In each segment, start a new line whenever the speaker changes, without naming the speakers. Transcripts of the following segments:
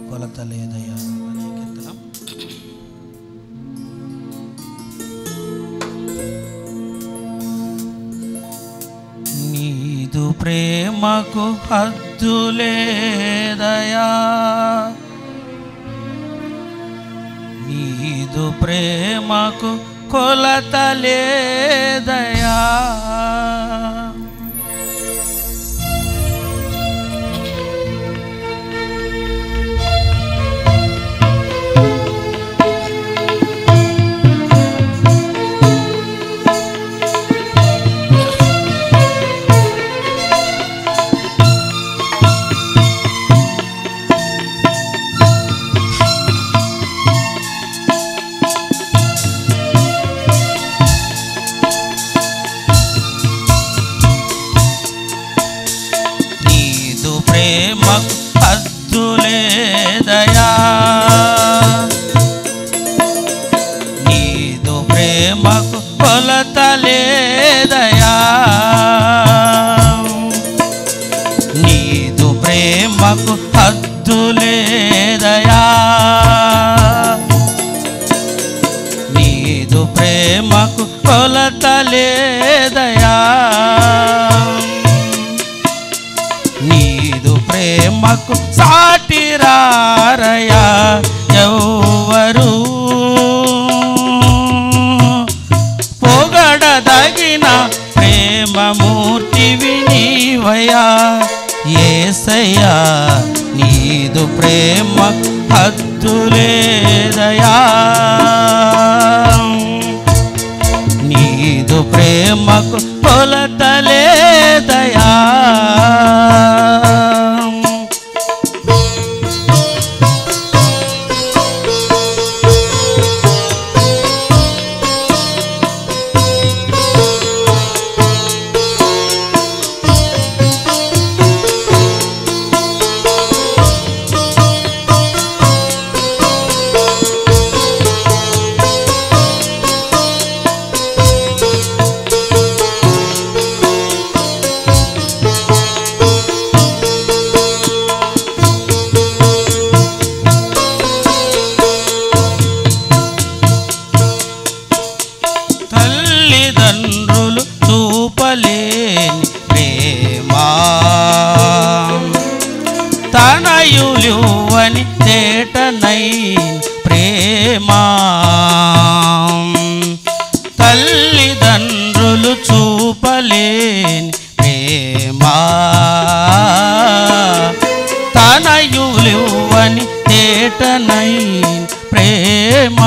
కొలత లేదయ్యా అనే కీర్తన నీదు ప్రేమకు హద్దు లేదయా నీదు ప్రేమకు కొలత లేదయా నీదు ప్రేమకు హద్దు లేదయా నీదు ప్రేమకు కొలత లేదయా నీదు ప్రేమకు హద్దు లేదయా నీదు ప్రేమకు కొలత లేదయా నీదు ప్రేమకు సాటిరారయా ఎవ్వరు పొగడదగిన ప్రేమమూర్తివి నీవయా ఏసయ్యా నీదు ప్రేమ హద్దు లేదయా నీదు ప్రేమకు కొలత లేదయా తల్లిదండ్రులు చూపలేని ప్రేమ తనయులువని తేటనై ప్రేమ తల్లిదండ్రులు చూపలేని ప్రేమ తనయులువని తేటనై ప్రేమ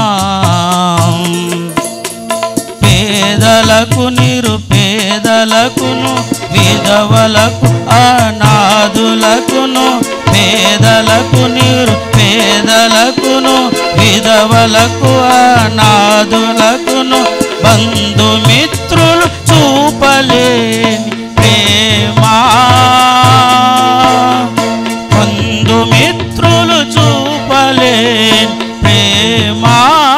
పేదలకు నిరుపేదలకును విధవలకు అనాథులకును పేదలకు నిరుపేదలకును విధవలకు అనాథులకును బంధుమిత్రులు చూపలేని ప్రేమా బంధుమిత్రులు చూపలేని ప్రేమా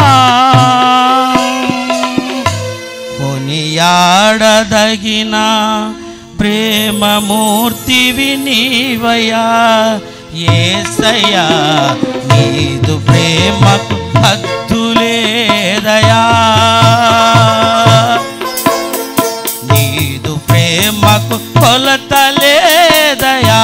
కొనియాడదగిన ప్రేమమూర్తివి నీవయా ఏసయ్యా నీదు ప్రేమకు హద్దు లేదయా నీదు ప్రేమకు కొలత లేదయా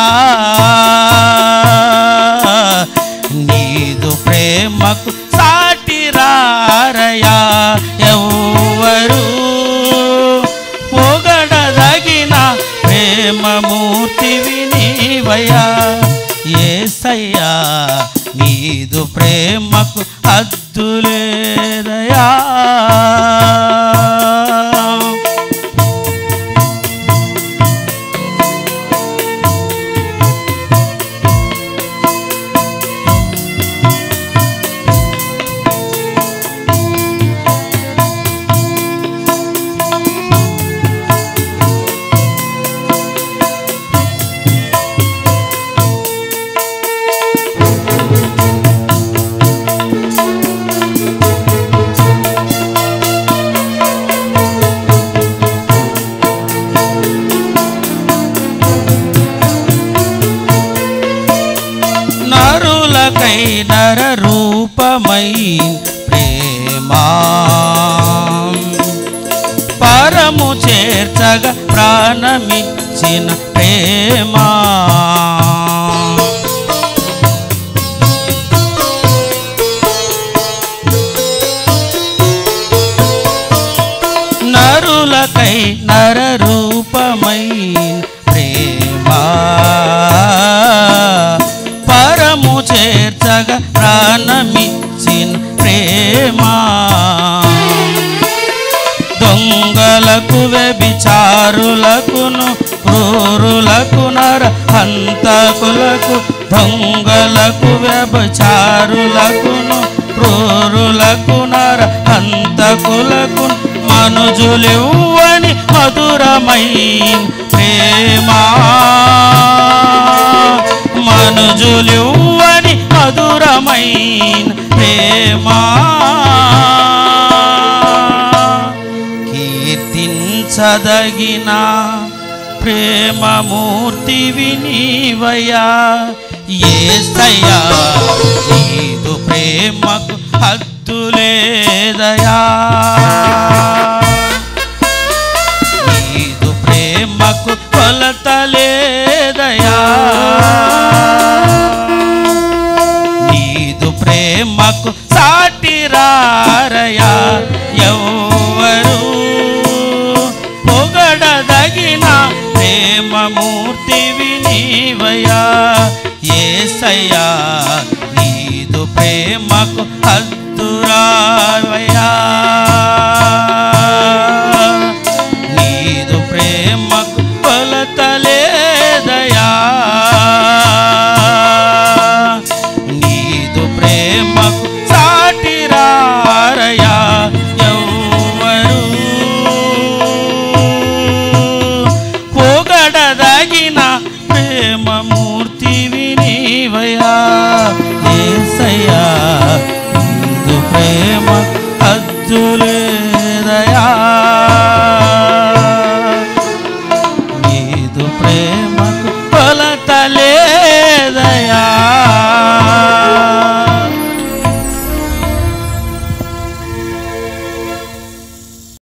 నీదు ప్రేమకు సాటిరారయా ఎవ్వరు పొగడదగిన ప్రేమమూర్తివి నీవయా ఏసయ్యా నీదు ప్రేమకు హద్దు లేదయా నరులకై నర రూపమై ప్రేమా పరము చేర్చగా ప్రాణమిచ్చిన ప్రేమా నరులకై నర రూపమై ప్రేమా పరము చేర్చగా ప్రాణమిచ్చిన ప్రేమా దొంగలకు వ్యభిచారులకును క్రూరులకు నర హంతకులకు దొంగలకు వ్యభిచారులకును క్రూరులకు నర హంతకులకు మనుజులివ్వని మధురమై ప్రేమా మనుజులివ్వని మధురమైన ప్రేమా కీర్తించదగిన ప్రేమమూర్తి వినీవయా ఏసయ్యా నీదు ప్రేమకు హద్దులేదయా నీదు ప్రేమకు కొలతలేదయా నీదు ప్రేమకు సాటిరారయా ఎవ్వరు పొగడదగిన ప్రేమమూర్తి వినీవయా ఏసయ్యా నీదు ప్రేమకు హద్దు